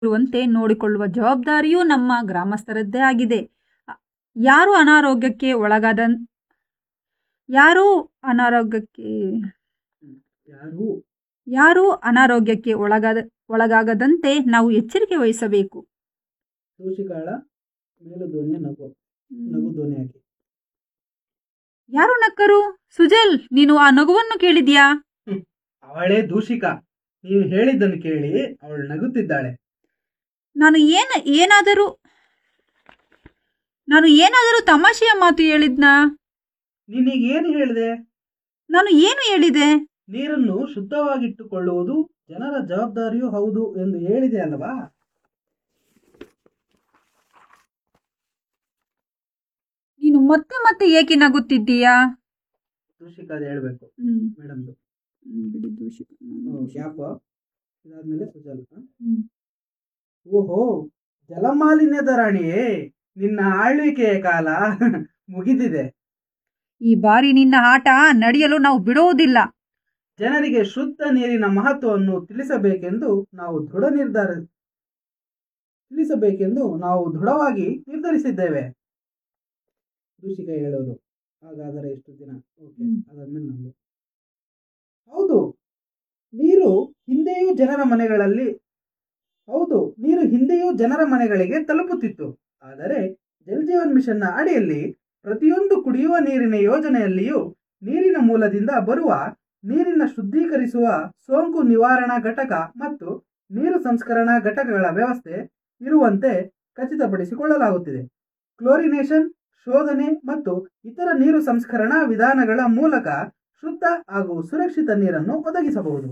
ಇರುವಂತೆ ನೋಡಿಕೊಳ್ಳುವ ಜವಾಬ್ದಾರಿಯೂ ನಮ್ಮ ಗ್ರಾಮಸ್ಥರದ್ದೇ ಆಗಿದೆ ಅ- ಯಾರು ಅನಾರೋಗ್ಯಕ್ಕೆ ಒಳಗಾದ ಯಾರು ಅನಾರೋಗ್ಯಕ್ಕೆ ಯಾರು ಯಾರೂ ಅನಾರೋಗ್ಯಕ್ಕೆ ಒಳಗಾದ ಒಳಗಾಗದಂತೆ ನಾವು ಎಚ್ಚರಿಕೆ ವಹಿಸಬೇಕು ದೂಷಿಕಾಳ ಮೇಲು ಧ್ವನಿಯ ನಗು ನಗು ಧ್ವನಿ ಹಾಕಿ ಯಾರು ನಕ್ಕರು ಸುಜಲ್ ನೀನು ಆ ನಗುವನ್ನು ಕೇಳಿದ್ಯಾ ಅವಳೇ ದೂಷಿಕಾ ನೀವು ಹೇಳಿದ್ದನ್ನು ಕೇಳಿ ಅವಳು ನಗುತ್ತಿದ್ದಾಳೆ ನಾನು ಏನ ಏನಾದರೂ ನಾನು ಏನಾದರೂ ತಮಾಷೆಯ ಮಾತು ಹೇಳಿದ್ನಾ ನಿನಗೇನು ಹೇಳಿದೆ ನಾನು ಏನು ಹೇಳಿದೆ ನೀರನ್ನು ಶುದ್ಧವಾಗಿಟ್ಟುಕೊಳ್ಳುವುದು ಜನರ ಜವಾಬ್ದಾರಿಯೂ ಹೌದು ಎಂದು ಹೇಳಿದೆ ಅಲ್ವಾ ನೀನು ಮತ್ತೆ ಮತ್ತೆ ಏಕೆ ನಗುತ್ತಿದ್ದೀಯಾ ದೂಷಿಕಾದ ಹೇಳ್ಬೇಕು ಹ್ಮ್, ಮೇಡಮ್ದು ಹ್ಮ್, ಬಿಡಿ ದೂಷಿತ. ಯಾಕೋ ಇದಾದ್ಮೇಲೆ ಸುಜಲ್ ಹ? ಹ್ಮ್. ಓಹೋ ಜಲಮಾಲಿನ್ಯದ ರಾಣಿಯೇ ನಿನ್ನ ಆಳ್ವಿಕೆಯ ಕಾಲ ಮುಗಿದಿದೆ ಈ ಬಾರಿ ನಿನ್ನ ಆಟ ನಡೆಯಲು ನಾವು ಬಿಡುವುದಿಲ್ಲ ಜನರಿಗೆ ಶುದ್ಧ ನೀರಿನ ಮಹತ್ವವನ್ನು ತಿಳಿಸಬೇಕೆಂದು ನಾವು ದೃಢ ನಿರ್ಧಾರ ತಿಳಿಸಬೇಕೆಂದು ನಾವು ದೃಢವಾಗಿ ನಿರ್ಧರಿಸಿದ್ದೇವೆ ದೂಷಿಕ ಹೇಳೋದು ಹಾಗಾದರೆ ಎಷ್ಟು ದಿನ ಓಕೆ ಹ್ಮ್. ಅದಾದ್ಮೇಲೆ ನಮ್ದು ಹೌದು ನೀರು ಹಿಂದೆಯೂ ಜನರ ಮನೆಗಳಲ್ಲಿ ಹೌದು ನೀರು ಹಿಂದೆಯೂ ಜನರ ಮನೆಗಳಿಗೆ ತಲುಪುತ್ತಿತ್ತು ಆದರೆ ಜಲ್ ಜೀವನ್ ಮಿಷನ್ನ ಅಡಿಯಲ್ಲಿ ಪ್ರತಿಯೊಂದು ಕುಡಿಯುವ ನೀರಿನ ಯೋಜನೆಯಲ್ಲಿಯೂ ನೀರಿನ ಮೂಲದಿಂದ ಬರುವ ನೀರಿನ ಶುದ್ಧೀಕರಿಸುವ ಸೋಂಕು ನಿವಾರಣಾ ಘಟಕ ಮತ್ತು ನೀರು ಸಂಸ್ಕರಣಾ ಘಟಕಗಳ ವ್ಯವಸ್ಥೆ ಇರುವಂತೆ ಖಚಿತಪಡಿಸಿಕೊಳ್ಳಲಾಗುತ್ತಿದೆ ಕ್ಲೋರಿನೇಷನ್ ಶೋಧನೆ ಮತ್ತು ಇತರ ನೀರು ಸಂಸ್ಕರಣಾ ವಿಧಾನಗಳ ಮೂಲಕ ಶುದ್ಧ ಹಾಗೂ ಸುರಕ್ಷಿತ ನೀರನ್ನು ಒದಗಿಸಬಹುದು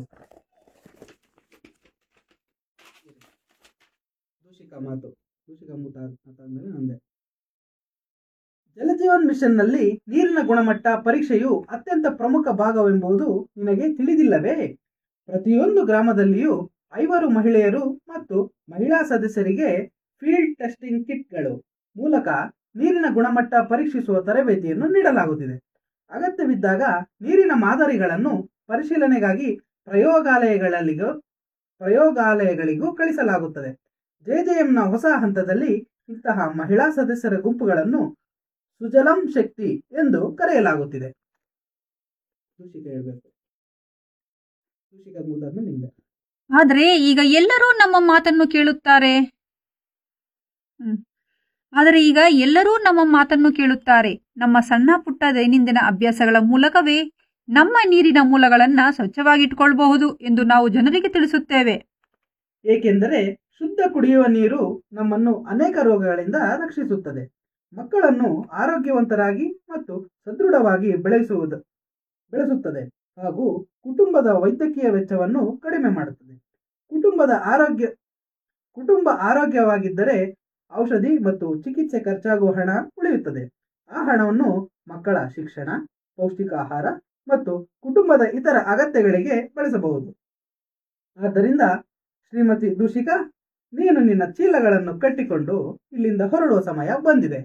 ದೂಷಿಕ ಮಾತು ದೂಷಿಕ ಮೂತ ಮಾತಾದ್ಮೇಲೆ ನಂದೆ ಜಲಜೀವನ್ ಮಿಷನ್ನಲ್ಲಿ ನೀರಿನ ಗುಣಮಟ್ಟ ಪರೀಕ್ಷೆಯು ಅತ್ಯಂತ ಪ್ರಮುಖ ಭಾಗವೆಂಬುದು ನಿನಗೆ ತಿಳಿದಿಲ್ಲವೇ ಪ್ರತಿಯೊಂದು ಗ್ರಾಮದಲ್ಲಿಯೂ ಐವರು ಮಹಿಳೆಯರು ಮತ್ತು ಮಹಿಳಾ ಸದಸ್ಯರಿಗೆ ಫೀಲ್ಡ್ ಟೆಸ್ಟಿಂಗ್ ಕಿಟ್ಗಳು ಮೂಲಕ ನೀರಿನ ಗುಣಮಟ್ಟ ಪರೀಕ್ಷಿಸುವ ತರಬೇತಿಯನ್ನು ನೀಡಲಾಗುತ್ತಿದೆ ಅಗತ್ಯವಿದ್ದಾಗ ನೀರಿನ ಮಾದರಿಗಳನ್ನು ಪರಿಶೀಲನೆಗಾಗಿ ಪ್ರಯೋಗಾಲಯಗಳಲ್ಲಿಗೂ ಪ್ರಯೋಗಾಲಯಗಳಿಗೂ ಕಳಿಸಲಾಗುತ್ತದೆ ಜೆಜೆಎಂನ ಹೊಸ ಹಂತದಲ್ಲಿ ಇಂತಹ ಮಹಿಳಾ ಸದಸ್ಯರ ಗುಂಪುಗಳನ್ನು ಸುಜಲಂ ಶಕ್ತಿ ಎಂದು ಕರೆಯಲಾಗುತ್ತಿದೆ ದೂಷಿಕ ಹೇಳ್ಬೇಕು ದೂಷಿಕ ಮುಗಿದಾದ್ಮೇಲೆ ನಿಮ್ದೆ ಆದರೆ ಈಗ ಎಲ್ಲರೂ ನಮ್ಮ ಮಾತನ್ನು ಕೇಳುತ್ತಾರೆ ಹ್ಮ್. ಆದರೆ ಈಗ ಎಲ್ಲರೂ ನಮ್ಮ ಮಾತನ್ನು ಕೇಳುತ್ತಾರೆ ನಮ್ಮ ಸಣ್ಣ ಪುಟ್ಟ ದೈನಂದಿನ ಅಭ್ಯಾಸಗಳ ಮೂಲಕವೇ ನಮ್ಮ ನೀರಿನ ಮೂಲಗಳನ್ನು ಸ್ವಚ್ಛವಾಗಿಟ್ಕೊಳ್ಬಹುದು ಎಂದು ನಾವು ಜನರಿಗೆ ತಿಳಿಸುತ್ತೇವೆ ಏಕೆಂದರೆ ಶುದ್ಧ ಕುಡಿಯುವ ನೀರು ನಮ್ಮನ್ನು ಅನೇಕ ರೋಗಗಳಿಂದ ರಕ್ಷಿಸುತ್ತದೆ ಮಕ್ಕಳನ್ನು ಆರೋಗ್ಯವಂತರಾಗಿ ಮತ್ತು ಸದೃಢವಾಗಿ ಬೆಳೆಸುವುದು ಬೆಳೆಸುತ್ತದೆ ಹಾಗೂ ಕುಟುಂಬದ ವೈದ್ಯಕೀಯ ವೆಚ್ಚವನ್ನು ಕಡಿಮೆ ಮಾಡುತ್ತದೆ ಕುಟುಂಬದ ಆರೋಗ್ಯ ಕುಟುಂಬ ಆರೋಗ್ಯವಾಗಿದ್ದರೆ ಔಷಧಿ ಮತ್ತು ಚಿಕಿತ್ಸೆ ಖರ್ಚಾಗುವ ಹಣ ಉಳಿಯುತ್ತದೆ ಆ ಹಣವನ್ನು ಮಕ್ಕಳ ಶಿಕ್ಷಣ ಪೌಷ್ಟಿಕ ಆಹಾರ ಮತ್ತು ಕುಟುಂಬದ ಇತರ ಅಗತ್ಯಗಳಿಗೆ ಬಳಸಬಹುದು ಆದ್ದರಿಂದ ಶ್ರೀಮತಿ ದೂಷಿಕಾ ನೀನು ನಿನ್ನ ಚೀಲಗಳನ್ನು ಕಟ್ಟಿಕೊಂಡು ಇಲ್ಲಿಂದ ಹೊರಡುವ ಸಮಯ ಬಂದಿದೆ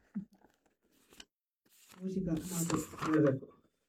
ದೂಷಿಕಾ ಮಾತು ಹೇಳಬೇಕು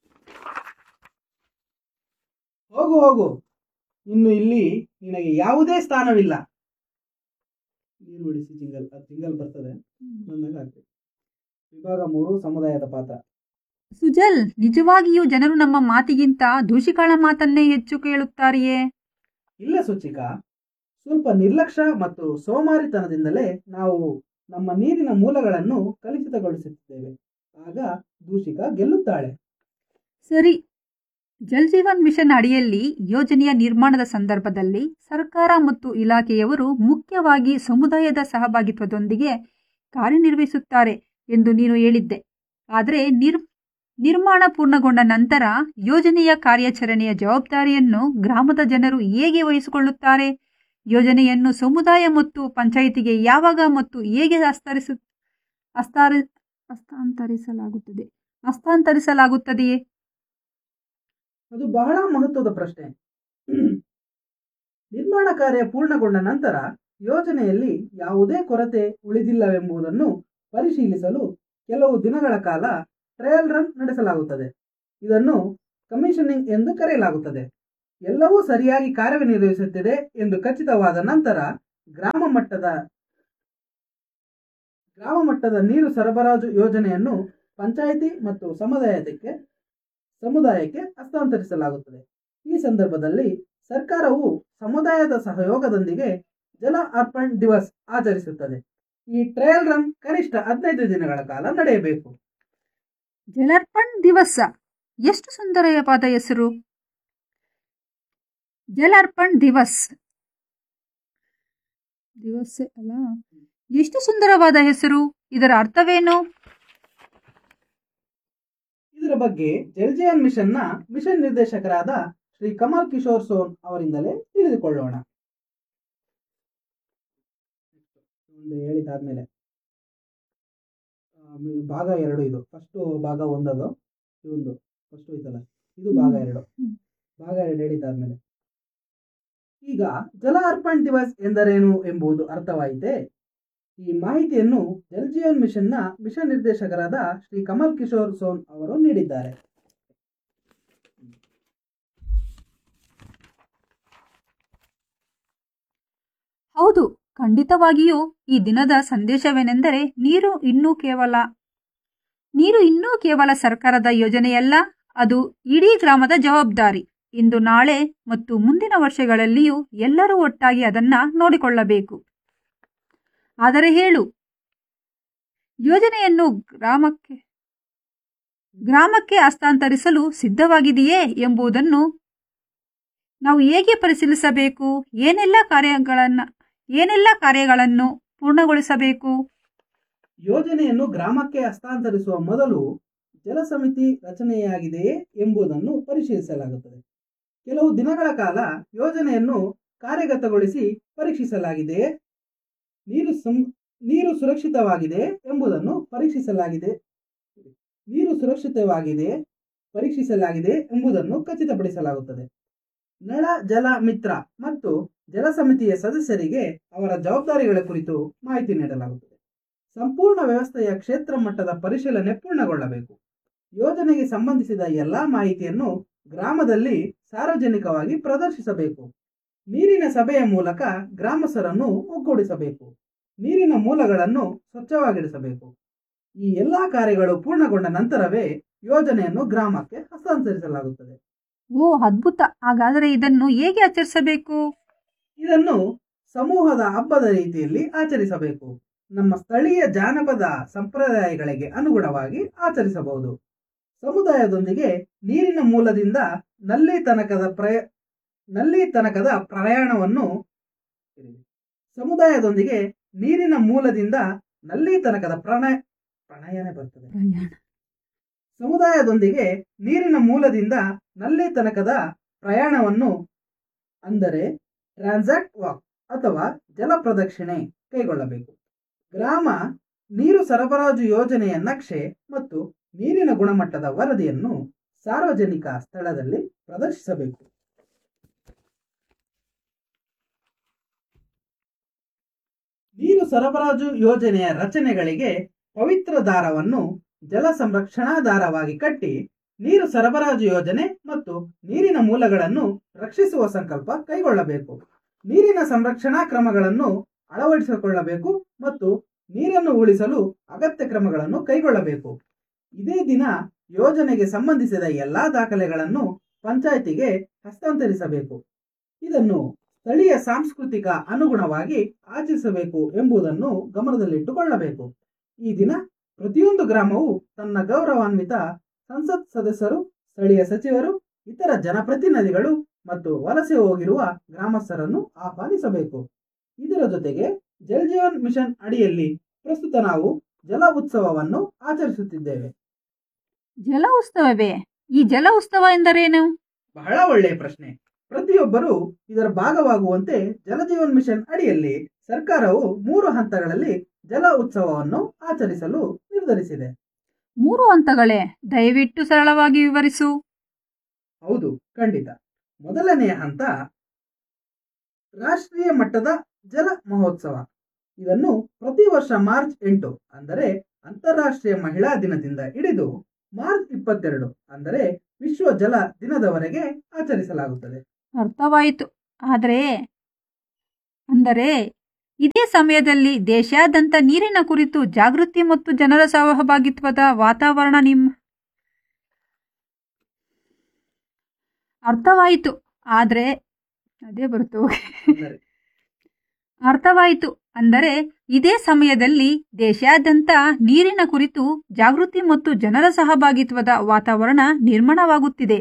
ಹೋಗು ಹೋಗು ಇನ್ನು ಇಲ್ಲಿ ನಿನಗೆ ಯಾವುದೇ ಸ್ಥಾನವಿಲ್ಲ ನೀರು ಉಳಿಸಿ ಜಿಂಗಲ್ ಅದು ಜಿಂಗಲ್ ಬರ್ತದೆ ಬಂದಾಗ ಆಗ್ತದೆ ವಿಭಾಗ ಮೂರು ಸಮುದಾಯದ ಪಾತ್ರ ಸುಜಲ್ ನಿಜವಾಗಿಯೂ ಜನರು ನಮ್ಮ ಮಾತಿಗಿಂತ ದೂಷಿಗಳ ಮಾತನ್ನೇ ಹೆಚ್ಚು ಕೇಳುತ್ತಾರೆಯೇ ಇಲ್ಲ ಸುಚಿಕಾ ಸ್ವಲ್ಪ ನಿರ್ಲಕ್ಷ್ಯ ಮತ್ತು ಸೋಮಾರಿತನದಿಂದಲೇ ನಾವು ನಮ್ಮ ನೀರಿನ ಮೂಲಗಳನ್ನು ಕಲುಷಿತಗೊಳಿಸುತ್ತಿದ್ದೇವೆ ಆಗ ದೂಷಿಕ ಗೆಲ್ಲುತ್ತಾಳೆ ಸರಿ ಜಲ್ ಜೀವನ್ ಮಿಷನ್ ಅಡಿಯಲ್ಲಿ ಯೋಜನೆಯ ನಿರ್ಮಾಣದ ಸಂದರ್ಭದಲ್ಲಿ ಸರ್ಕಾರ ಮತ್ತು ಇಲಾಖೆಯವರು ಮುಖ್ಯವಾಗಿ ಸಮುದಾಯದ ಸಹಭಾಗಿತ್ವದೊಂದಿಗೆ ಕಾರ್ಯನಿರ್ವಹಿಸುತ್ತಾರೆ ಎಂದು ನೀನು ಹೇಳಿದ್ದೆ ಆದರೆ ನಿರ್ ನಿರ್ಮಾಣ ಪೂರ್ಣಗೊಂಡ ನಂತರ ಯೋಜನೆಯ ಕಾರ್ಯಾಚರಣೆಯ ಜವಾಬ್ದಾರಿಯನ್ನು ಗ್ರಾಮದ ಜನರು ಹೇಗೆ ವಹಿಸಿಕೊಳ್ಳುತ್ತಾರೆ ಯೋಜನೆಯನ್ನು ಸಮುದಾಯ ಮತ್ತು ಪಂಚಾಯಿತಿಗೆ ಯಾವಾಗ ಮತ್ತು ಹೇಗೆ ಹಸ್ತಾರಿಸು ಹಸ್ತಾರಿ ಹಸ್ತಾಂತರಿಸಲಾಗುತ್ತದೆ ಹಸ್ತಾಂತರಿಸಲಾಗುತ್ತದೆಯೇ ಅದು ಬಹಳ ಮಹತ್ವದ ಪ್ರಶ್ನೆ ನಿರ್ಮಾಣ ಕಾರ್ಯ ಪೂರ್ಣಗೊಂಡ ನಂತರ ಯೋಜನೆಯಲ್ಲಿ ಯಾವುದೇ ಕೊರತೆ ಉಳಿದಿಲ್ಲವೆಂಬುದನ್ನು ಪರಿಶೀಲಿಸಲು ಕೆಲವು ದಿನಗಳ ಕಾಲ ಟ್ರಯಲ್ ರನ್ ನಡೆಸಲಾಗುತ್ತದೆ ಇದನ್ನು ಕಮಿಷನಿಂಗ್ ಎಂದು ಕರೆಯಲಾಗುತ್ತದೆ ಎಲ್ಲವೂ ಸರಿಯಾಗಿ ಕಾರ್ಯನಿರ್ವಹಿಸುತ್ತಿದೆ ಎಂದು ಖಚಿತವಾದ ನಂತರ ಗ್ರಾಮ ಮಟ್ಟದ ಗ್ರಾಮ ಮಟ್ಟದ ನೀರು ಸರಬರಾಜು ಯೋಜನೆಯನ್ನು ಪಂಚಾಯಿತಿ ಮತ್ತು ಸಮುದಾಯಕ್ಕೆ ಸಮುದಾಯಕ್ಕೆ ಹಸ್ತಾಂತರಿಸಲಾಗುತ್ತದೆ ಈ ಸಂದರ್ಭದಲ್ಲಿ ಸರ್ಕಾರವು ಸಮುದಾಯದ ಸಹಯೋಗದೊಂದಿಗೆ ಜಲ ಅರ್ಪಣ್ ದಿವಸ್ ಆಚರಿಸುತ್ತದೆ ಈ ಟ್ರಯಲ್ ರನ್ ಕನಿಷ್ಠ ಹದಿನೈದು ದಿನಗಳ ಕಾಲ ನಡೆಯಬೇಕು ಜಲಾರ್ಪಣ್ ದಿವಸ ಎಷ್ಟು ಸುಂದರವಾದ ಹೆಸರು ಜಲಾರ್ಪಣ್ ದಿವಸ್ ದಿವಸ ಅಲ್ಲ ಎಷ್ಟು ಸುಂದರವಾದ ಹೆಸರು ಇದರ ಅರ್ಥವೇನು ಇದರ ಬಗ್ಗೆ ಜಲ್ ಜೀವನ್ ಮಿಷನ್ನ ಮಿಷನ್ ನಿರ್ದೇಶಕರಾದ ಶ್ರೀ ಕಮಲ್ ಕಿಶೋರ್ ಸೋನ್ ಅವರಿಂದಲೇ ತಿಳಿದುಕೊಳ್ಳೋಣ ಒಂದು ಹೇಳಿದಾದ್ಮೇಲೆ ಆ, ಮಿ- ಭಾಗ ಎರಡು ಇದು ಫಸ್ಟ್ ಭಾಗ ಒಂದದು ಇದೊಂದು ಫಸ್ಟ್ ಐತಲ್ಲ ಇದು ಭಾಗ ಎರಡು ಹ್ಮ್. ಭಾಗ ಎರಡು ಹೇಳಿದಾದ್ಮೇಲೆ ಈಗ ಜಲ ಅರ್ಪಣ್ ದಿವಸ್ ಎಂದರೇನು ಎಂಬುದು ಅರ್ಥವಾಯಿತೆ ಈ ಮಾಹಿತಿಯನ್ನು ಜಲ್ ಜೀವನ್ ಮಿಷನ್ನ ಮಿಷನ್ ನಿರ್ದೇಶಕರಾದ ಶ್ರೀ ಕಮಲ್ ಕಿಶೋರ್ ಸೋನ್ ಅವರು ನೀಡಿದ್ದಾರೆ ಹೌದು ಖಂಡಿತವಾಗಿಯೂ ಈ ದಿನದ ಸಂದೇಶವೇನೆಂದರೆ ನೀರು ಇನ್ನೂ ಕೇವಲ ನೀರು ಇನ್ನೂ ಕೇವಲ ಸರ್ಕಾರದ ಯೋಜನೆಯಲ್ಲ ಅದು ಇಡೀ ಗ್ರಾಮದ ಜವಾಬ್ದಾರಿ ಇಂದು ನಾಳೆ ಮತ್ತು ಮುಂದಿನ ವರ್ಷಗಳಲ್ಲಿಯೂ ಎಲ್ಲರೂ ಒಟ್ಟಾಗಿ ಅದನ್ನ ನೋಡಿಕೊಳ್ಳಬೇಕು ಆದರೆ ಹೇಳು ಯೋಜನೆಯನ್ನು ಗ್ರಾಮಕ್ಕೆ ಗ್ರಾಮಕ್ಕೆ ಹಸ್ತಾಂತರಿಸಲು ಸಿದ್ಧವಾಗಿದೆಯೇ ಎಂಬುದನ್ನು ನಾವು ಹೇಗೆ ಪರಿಶೀಲಿಸಬೇಕು ಏನೆಲ್ಲ ಕಾರ್ಯಗಳನ್ನು ಏನೆಲ್ಲ ಕಾರ್ಯಗಳನ್ನು ಪೂರ್ಣಗೊಳಿಸಬೇಕು ಯೋಜನೆಯನ್ನು ಗ್ರಾಮಕ್ಕೆ ಹಸ್ತಾಂತರಿಸುವ ಮೊದಲು ಜಲ ಸಮಿತಿ ರಚನೆಯಾಗಿದೆಯೇ ಎಂಬುದನ್ನು ಪರಿಶೀಲಿಸಲಾಗುತ್ತದೆ ಕೆಲವು ದಿನಗಳ ಕಾಲ ಯೋಜನೆಯನ್ನು ಕಾರ್ಯಗತಗೊಳಿಸಿ ಪರೀಕ್ಷಿಸಲಾಗಿದೆಯೇ ನೀರು ಸಂ ನೀರು ಸುರಕ್ಷಿತವಾಗಿದೆ ಎಂಬುದನ್ನು ಪರೀಕ್ಷಿಸಲಾಗಿದೆ ನೀರು ಸುರಕ್ಷಿತವಾಗಿದೆ ಪರೀಕ್ಷಿಸಲಾಗಿದೆ ಎಂಬುದನ್ನು ಖಚಿತಪಡಿಸಲಾಗುತ್ತದೆ ನಳ ಜಲ ಮಿತ್ರ ಮತ್ತು ಜಲ ಸಮಿತಿಯ ಸದಸ್ಯರಿಗೆ ಅವರ ಜವಾಬ್ದಾರಿಗಳ ಕುರಿತು ಮಾಹಿತಿ ನೀಡಲಾಗುತ್ತದೆ ಸಂಪೂರ್ಣ ವ್ಯವಸ್ಥೆಯ ಕ್ಷೇತ್ರ ಮಟ್ಟದ ಪರಿಶೀಲನೆ ಪೂರ್ಣಗೊಳ್ಳಬೇಕು ಯೋಜನೆಗೆ ಸಂಬಂಧಿಸಿದ ಎಲ್ಲಾ ಮಾಹಿತಿಯನ್ನು ಗ್ರಾಮದಲ್ಲಿ ಸಾರ್ವಜನಿಕವಾಗಿ ಪ್ರದರ್ಶಿಸಬೇಕು ನೀರಿನ ಸಭೆಯ ಮೂಲಕ ಗ್ರಾಮಸ್ಥರನ್ನು ಒಗ್ಗೂಡಿಸಬೇಕು ನೀರಿನ ಮೂಲಗಳನ್ನು ಸ್ವಚ್ಛವಾಗಿಡಿಸಬೇಕು ಈ ಎಲ್ಲಾ ಕಾರ್ಯಗಳು ಪೂರ್ಣಗೊಂಡ ನಂತರವೇ ಯೋಜನೆಯನ್ನು ಗ್ರಾಮಕ್ಕೆ ಹಸ್ತಾಂತರಿಸಲಾಗುತ್ತದೆ ಓ ಅದ್ಭುತ ಹಾಗಾದರೆ ಇದನ್ನು ಹೇಗೆ ಆಚರಿಸಬೇಕು ಇದನ್ನು ಸಮೂಹದ ಹಬ್ಬದ ರೀತಿಯಲ್ಲಿ ಆಚರಿಸಬೇಕು ನಮ್ಮ ಸ್ಥಳೀಯ ಜಾನಪದ ಸಂಪ್ರದಾಯಗಳಿಗೆ ಅನುಗುಣವಾಗಿ ಆಚರಿಸಬಹುದು ಸಮುದಾಯದೊಂದಿಗೆ ನೀರಿನ ಮೂಲದಿಂದ ನಲ್ಲಿ ತನಕದ ಪ್ರಯ ನಲ್ಲಿ ತನಕದ ಪ್ರಯಾಣವನ್ನು ಸಮುದಾಯದೊಂದಿಗೆ ನೀರಿನ ಮೂಲದಿಂದ ನಲ್ಲಿ ತನಕದ ಪ್ರಣಯ ಪ್ರಣಯನೇ ಬರ್ತದೆ ಪ್ರಯಾಣ ಸಮುದಾಯದೊಂದಿಗೆ ನೀರಿನ ಮೂಲದಿಂದ ನಲ್ಲಿ ತನಕದ ಪ್ರಯಾಣವನ್ನು ಅಂದರೆ ಟ್ರಾನ್ಸಾಕ್ಟ್ ವಾಕ್ ಅಥವಾ ಜಲ ಪ್ರದಕ್ಷಿಣೆ ಕೈಗೊಳ್ಳಬೇಕು ಗ್ರಾಮ ನೀರು ಸರಬರಾಜು ಯೋಜನೆಯ ನಕ್ಷೆ ಮತ್ತು ನೀರಿನ ಗುಣಮಟ್ಟದ ವರದಿಯನ್ನು ಸಾರ್ವಜನಿಕ ಸ್ಥಳದಲ್ಲಿ ಪ್ರದರ್ಶಿಸಬೇಕು ನೀರು ಸರಬರಾಜು ಯೋಜನೆಯ ರಚನೆಗಳಿಗೆ ಪವಿತ್ರ ದಾರವನ್ನು ಜಲ ಸಂರಕ್ಷಣಾ ದಾರವಾಗಿ ಕಟ್ಟಿ ನೀರು ಸರಬರಾಜು ಯೋಜನೆ ಮತ್ತು ನೀರಿನ ಮೂಲಗಳನ್ನು ರಕ್ಷಿಸುವ ಸಂಕಲ್ಪ ಕೈಗೊಳ್ಳಬೇಕು ನೀರಿನ ಸಂರಕ್ಷಣಾ ಕ್ರಮಗಳನ್ನು ಅಳವಡಿಸಿಕೊಳ್ಳಬೇಕು ಮತ್ತು ನೀರನ್ನು ಉಳಿಸಲು ಅಗತ್ಯ ಕ್ರಮಗಳನ್ನು ಕೈಗೊಳ್ಳಬೇಕು ಇದೇ ದಿನ ಯೋಜನೆಗೆ ಸಂಬಂಧಿಸಿದ ಎಲ್ಲಾ ದಾಖಲೆಗಳನ್ನು ಪಂಚಾಯಿತಿಗೆ ಹಸ್ತಾಂತರಿಸಬೇಕು ಇದನ್ನು ಸ್ಥಳೀಯ ಸಾಂಸ್ಕೃತಿಕ ಅನುಗುಣವಾಗಿ ಆಚರಿಸಬೇಕು ಎಂಬುದನ್ನು ಗಮನದಲ್ಲಿಟ್ಟುಕೊಳ್ಳಬೇಕು ಈ ದಿನ ಪ್ರತಿಯೊಂದು ಗ್ರಾಮವು ತನ್ನ ಗೌರವಾನ್ವಿತ ಸಂಸತ್ ಸದಸ್ಯರು ಸ್ಥಳೀಯ ಸಚಿವರು ಇತರ ಜನಪ್ರತಿನಿಧಿಗಳು ಮತ್ತು ವಲಸೆ ಹೋಗಿರುವ ಗ್ರಾಮಸ್ಥರನ್ನು ಆಹ್ವಾನಿಸಬೇಕು ಇದರ ಜೊತೆಗೆ ಜಲ್ ಜೀವನ್ ಮಿಷನ್ ಅಡಿಯಲ್ಲಿ ಪ್ರಸ್ತುತ ನಾವು ಜಲ ಉತ್ಸವವನ್ನು ಆಚರಿಸುತ್ತಿದ್ದೇವೆ ಜಲ ಉತ್ಸವವೇ ಈ ಜಲ ಉತ್ಸವ ಎಂದರೇನು ಬಹಳ ಒಳ್ಳೆಯ ಪ್ರಶ್ನೆ ಪ್ರತಿಯೊಬ್ಬರು ಇದರ ಭಾಗವಾಗುವಂತೆ ಜಲಜೀವನ್ ಮಿಷನ್ ಅಡಿಯಲ್ಲಿ ಸರ್ಕಾರವು ಮೂರು ಹಂತಗಳಲ್ಲಿ ಜಲ ಉತ್ಸವವನ್ನು ಆಚರಿಸಲು ನಿರ್ಧರಿಸಿದೆ ಮೂರು ಹಂತಗಳೇ ದಯವಿಟ್ಟು ಸರಳವಾಗಿ ವಿವರಿಸು ಹೌದು ಖಂಡಿತ ಮೊದಲನೆಯ ಹಂತ ರಾಷ್ಟ್ರೀಯ ಮಟ್ಟದ ಜಲ ಮಹೋತ್ಸವ ಇದನ್ನು ಪ್ರತಿ ವರ್ಷ ಮಾರ್ಚ್ ಎಂಟು ಅಂದರೆ ಅಂತಾರಾಷ್ಟ್ರೀಯ ಮಹಿಳಾ ದಿನದಿಂದ ಹಿಡಿದು ಮಾರ್ಚ್ ಇಪ್ಪತ್ತೆರಡು ಅಂದರೆ ವಿಶ್ವ ಜಲ ದಿನದವರೆಗೆ ಆಚರಿಸಲಾಗುತ್ತದೆ ಅರ್ಥವಾಯಿತು ಆದರೆ ಅಂದರೆ ಇದೇ ಸಮಯದಲ್ಲಿ ದೇಶಾದ್ಯಂತ ನೀರಿನ ಕುರಿತು ಜಾಗೃತಿ ಮತ್ತು ಜನರ ಸಹಭಾಗಿತ್ವದ ವಾತಾವರಣ ನಿಮ್ಮ ಅರ್ಥವಾಯಿತು ಆದರೆ ಅದೇ ಬರ್ತು ಅಂದರೆ ಅರ್ಥವಾಯಿತು ಅಂದರೆ ಇದೇ ಸಮಯದಲ್ಲಿ ದೇಶಾದ್ಯಂತ ನೀರಿನ ಕುರಿತು ಜಾಗೃತಿ ಮತ್ತು ಜನರ ಸಹಭಾಗಿತ್ವದ ವಾತಾವರಣ ನಿರ್ಮಾಣವಾಗುತ್ತಿದೆ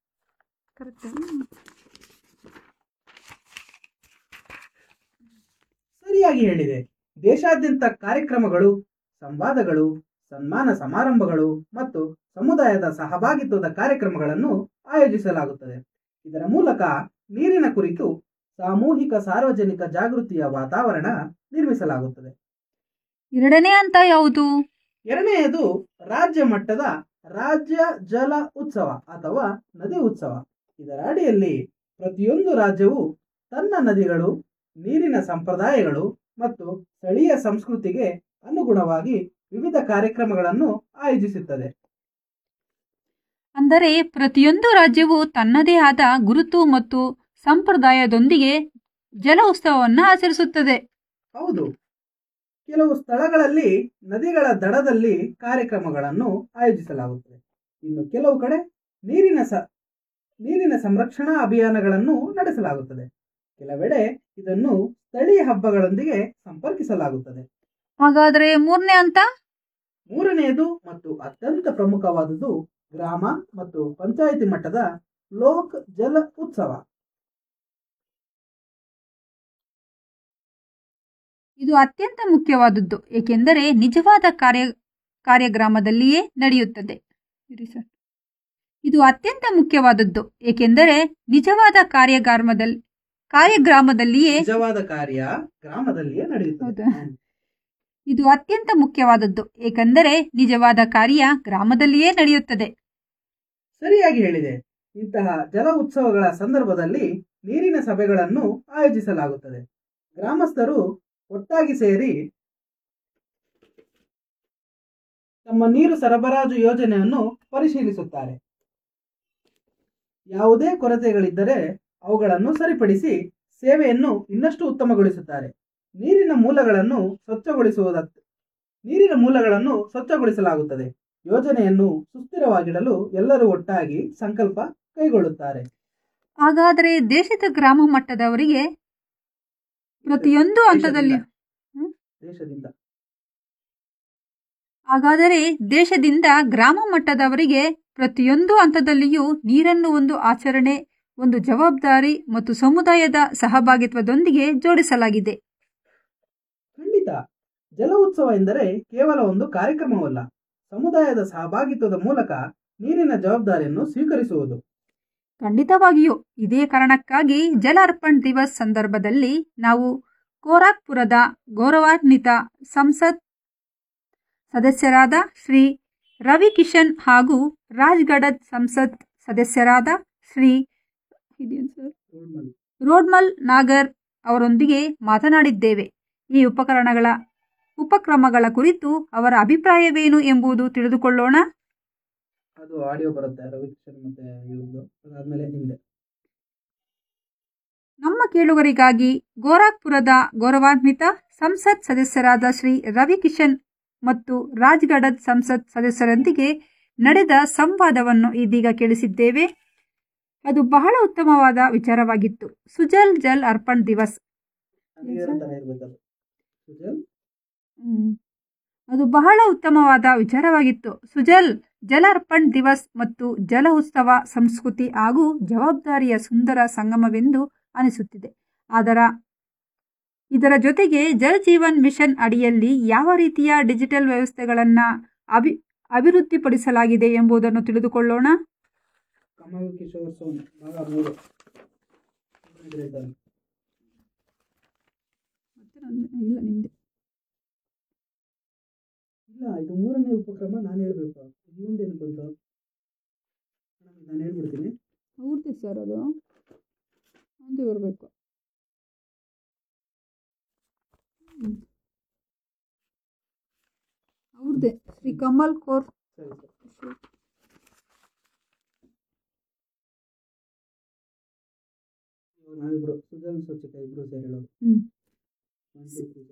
ಸರಿಯಾಗಿ ಹೇಳಿದೆ ದೇಶಾದ್ಯಂತ ಕಾರ್ಯಕ್ರಮಗಳು ಸಂವಾದಗಳು ಸನ್ಮಾನ ಸಮಾರಂಭಗಳು ಮತ್ತು ಸಮುದಾಯದ ಸಹಭಾಗಿತ್ವದ ಕಾರ್ಯಕ್ರಮಗಳನ್ನು ಆಯೋಜಿಸಲಾಗುತ್ತದೆ ಇದರ ಮೂಲಕ ನೀರಿನ ಕುರಿತು ಸಾಮೂಹಿಕ ಸಾರ್ವಜನಿಕ ಜಾಗೃತಿಯ ವಾತಾವರಣ ನಿರ್ಮಿಸಲಾಗುತ್ತದೆ ಎರಡನೇ ಹಂತ ಯಾವುದು ಎರಡನೆಯದು ರಾಜ್ಯ ಮಟ್ಟದ ರಾಜ್ಯ ಜಲ ಉತ್ಸವ ಅಥವಾ ನದಿ ಉತ್ಸವ ಇದರ ಅಡಿಯಲ್ಲಿ ಪ್ರತಿಯೊಂದು ರಾಜ್ಯವು ತನ್ನ ನದಿಗಳು ನೀರಿನ ಸಂಪ್ರದಾಯಗಳು ಮತ್ತು ಸ್ಥಳೀಯ ಸಂಸ್ಕೃತಿಗೆ ಅನುಗುಣವಾಗಿ ವಿವಿಧ ಕಾರ್ಯಕ್ರಮಗಳನ್ನು ಆಯೋಜಿಸುತ್ತದೆ ಅಂದರೆ ಪ್ರತಿಯೊಂದು ರಾಜ್ಯವು ತನ್ನದೇ ಆದ ಗುರುತು ಮತ್ತು ಸಂಪ್ರದಾಯದೊಂದಿಗೆ ಜಲ ಉತ್ಸವವನ್ನು ಆಚರಿಸುತ್ತದೆ ಹೌದು ಕೆಲವು ಸ್ಥಳಗಳಲ್ಲಿ ನದಿಗಳ ದಡದಲ್ಲಿ ಕಾರ್ಯಕ್ರಮಗಳನ್ನು ಆಯೋಜಿಸಲಾಗುತ್ತದೆ ಇನ್ನು ಕೆಲವು ಕಡೆ ನೀರಿನ ಸ ನೀರಿನ ಸಂರಕ್ಷಣಾ ಅಭಿಯಾನಗಳನ್ನು ನಡೆಸಲಾಗುತ್ತದೆ ಕೆಲವೆಡೆ ಇದನ್ನು ಸ್ಥಳೀಯ ಹಬ್ಬಗಳೊಂದಿಗೆ ಸಂಪರ್ಕಿಸಲಾಗುತ್ತದೆ ಹಾಗಾದರೆ ಮೂರನೇ ಹಂತ ಮೂರನೆಯದು ಮತ್ತು ಅತ್ಯಂತ ಪ್ರಮುಖವಾದುದು ಗ್ರಾಮ ಮತ್ತು ಪಂಚಾಯಿತಿ ಮಟ್ಟದ ಲೋಕ್ ಜಲ ಉತ್ಸವ ಇದು ಅತ್ಯಂತ ಮುಖ್ಯವಾದದ್ದು ಏಕೆಂದರೆ ನಿಜವಾದ ಕಾರ್ಯ ಕಾರ್ಯಗ್ರಾಮದಲ್ಲಿಯೇ ನಡೆಯುತ್ತದೆ ಇರಿ ಸರ್ ಇದು ಅತ್ಯಂತ ಮುಖ್ಯವಾದದ್ದು ಏಕೆಂದರೆ ನಿಜವಾದ ಕಾರ್ಯಗ್ರಾಮದಲ್ಲಿ ಕಾರ್ಯಗ್ರಾಮದಲ್ಲಿಯೇ ನಿಜವಾದ ಕಾರ್ಯ ಗ್ರಾಮದಲ್ಲಿಯೇ ನಡೆಯುತ್ತದೆ ಹೌದಾ? ಇದು ಅತ್ಯಂತ ಮುಖ್ಯವಾದದ್ದು ಏಕೆಂದರೆ ನಿಜವಾದ ಕಾರ್ಯ ಗ್ರಾಮದಲ್ಲಿಯೇ ನಡೆಯುತ್ತದೆ ಸರಿಯಾಗಿ ಹೇಳಿದೆ ಇಂತಹ ಜಲ ಉತ್ಸವಗಳ ಸಂದರ್ಭದಲ್ಲಿ ನೀರಿನ ಸಭೆಗಳನ್ನು ಆಯೋಜಿಸಲಾಗುತ್ತದೆ ಗ್ರಾಮಸ್ಥರು ಒಟ್ಟಾಗಿ ಸೇರಿ ತಮ್ಮ ನೀರು ಸರಬರಾಜು ಯೋಜನೆಯನ್ನು ಪರಿಶೀಲಿಸುತ್ತಾರೆ ಯಾವುದೇ ಕೊರತೆಗಳಿದ್ದರೆ ಅವುಗಳನ್ನು ಸರಿಪಡಿಸಿ ಸೇವೆಯನ್ನು ಇನ್ನಷ್ಟು ಉತ್ತಮಗೊಳಿಸುತ್ತಾರೆ ನೀರಿನ ಮೂಲಗಳನ್ನು ಸ್ವಚ್ಛಗೊಳಿಸುವುದ ನೀರಿನ ಮೂಲಗಳನ್ನು ಸ್ವಚ್ಛಗೊಳಿಸಲಾಗುತ್ತದೆ ಯೋಜನೆಯನ್ನು ಸುಸ್ಥಿರವಾಗಿಡಲು ಎಲ್ಲರೂ ಒಟ್ಟಾಗಿ ಸಂಕಲ್ಪ ಕೈಗೊಳ್ಳುತ್ತಾರೆ ಹಾಗಾದರೆ ದೇಶದ ಗ್ರಾಮ ಮಟ್ಟದವರಿಗೆ ಪ್ರತಿಯೊಂದು ಹಂತದಲ್ಲಿ ದೇಶದಿಂದ ಹಾಗಾದರೆ ದೇಶದಿಂದ ಗ್ರಾಮ ಮಟ್ಟದವರಿಗೆ ಪ್ರತಿಯೊಂದು ಹಂತದಲ್ಲಿಯೂ ನೀರನ್ನು ಒಂದು ಆಚರಣೆ ಒಂದು ಜವಾಬ್ದಾರಿ ಮತ್ತು ಸಮುದಾಯದ ಸಹಭಾಗಿತ್ವದೊಂದಿಗೆ ಜೋಡಿಸಲಾಗಿದೆ ಖಂಡಿತ ಜಲ ಉತ್ಸವ ಎಂದರೆ ಕೇವಲ ಒಂದು ಕಾರ್ಯಕ್ರಮವಲ್ಲ ಸಮುದಾಯದ ಸಹಭಾಗಿತ್ವದ ಮೂಲಕ ನೀರಿನ ಜವಾಬ್ದಾರಿಯನ್ನು ಸ್ವೀಕರಿಸುವುದು ಖಂಡಿತವಾಗಿಯೂ ಇದೇ ಕಾರಣಕ್ಕಾಗಿ ಜಲ ಅರ್ಪಣ್ ದಿವಸ್ ಸಂದರ್ಭದಲ್ಲಿ ನಾವು ಗೋರಖ್ಪುರದ ಗೌರವಾನ್ವಿತ ಸಂಸತ್ ಸದಸ್ಯರಾದ ಶ್ರೀ ರವಿ ಕಿಶನ್ ಹಾಗೂ ರಾಜ್ಗಢದ್ ಸಂಸತ್ ಸದಸ್ಯರಾದ ಶ್ರೀ ಇದೇನ್ ಸರ್? ರೋಡ್ಮಲ್ ನಾಗರ್ ಅವರೊಂದಿಗೆ ಮಾತನಾಡಿದ್ದೇವೆ ಈ ಉಪಕರಣಗಳ ಉಪಕ್ರಮಗಳ ಕುರಿತು ಅವರ ಅಭಿಪ್ರಾಯವೇನು ಎಂಬುದು ತಿಳಿದುಕೊಳ್ಳೋಣ ಅದು ಆಡಿಯೋ ಬರುತ್ತೆ ರವಿಕಿಶನ್ ಮತ್ತೆ ಇವ್ರದ್ದು ಅದಾದ್ಮೇಲೆ ನಿಮ್ದೆ ನಮ್ಮ ಕೇಳುಗರಿಗಾಗಿ ಗೋರಖ್ಪುರದ ಗೌರವಾನ್ವಿತ ಸಂಸತ್ ಸದಸ್ಯರಾದ ಶ್ರೀ ರವಿ ಕಿಶನ್ ಮತ್ತು ರಾಜ್ಗಢದ್ ಸಂಸತ್ ಸದಸ್ಯರೊಂದಿಗೆ ನಡೆದ ಸಂವಾದವನ್ನು ಇದೀಗ ಕೇಳಿಸಿದ್ದೇವೆ ಅದು ಬಹಳ ಉತ್ತಮವಾದ ವಿಚಾರವಾಗಿತ್ತು ಸುಜಲ್ ಜಲ್ ಅರ್ಪಣ್ ದಿವಸ್ ಅದೇ ತರ ಇರ್ಬೇಕದು ಸುಜಲ್ ಹ್ಮ್. ಅದು ಬಹಳ ಉತ್ತಮವಾದ ವಿಚಾರವಾಗಿತ್ತು ಸುಜಲ್ ಜಲ ಅರ್ಪಣ್ ದಿವಸ್ ಮತ್ತು ಜಲ ಉತ್ಸವ ಸಂಸ್ಕೃತಿ ಹಾಗೂ ಜವಾಬ್ದಾರಿಯ ಸುಂದರ ಸಂಗಮವೆಂದು ಅನಿಸುತ್ತಿದೆ ಅದರ ಇದರ ಜೊತೆಗೆ ಜಲ್ ಜೀವನ್ ಮಿಷನ್ ಅಡಿಯಲ್ಲಿ ಯಾವ ರೀತಿಯ ಡಿಜಿಟಲ್ ವ್ಯವಸ್ಥೆಗಳನ್ನು ಅಭಿ ಅಭಿವೃದ್ಧಿಪಡಿಸಲಾಗಿದೆ ಎಂಬುದನ್ನು ತಿಳಿದುಕೊಳ್ಳೋಣ ಕಮಲ್ ಕಿಶೋರ್ ಸೋನ್ ಭಾಗ ಮೂರು ಇದ್ರಲ್ಲಿ. ಇಲ್ಲ ನಿಮ್ದೆ ಇಲ್ಲ ಇದು ಮೂರನೇ ಉಪಕ್ರಮ ನಾನು ಹೇಳ್ಬೇಕು ಮುಂದೇನು ಬಂತು ನಾನು ಹೇಳ್ಬಿಡ್ತೀನಿ ಹೌದು ಸರ್ ಅದು ಮುಂದೆ ಬರಬೇಕು ಅವ್ರದ್ದೇ ಶ್ರೀ ಕಮಲ್ ಕೋರ್ ಸರಿ ಸರಿ ಇವಾಗ ನಾವಿಬ್ರು ಸುಜಲ್ ಸ್ವಚ್ಛತೆ ಇಬ್ರು ಸೇರಿ ಹೇಳೋದು ಹ್ಮ್. One, two, three.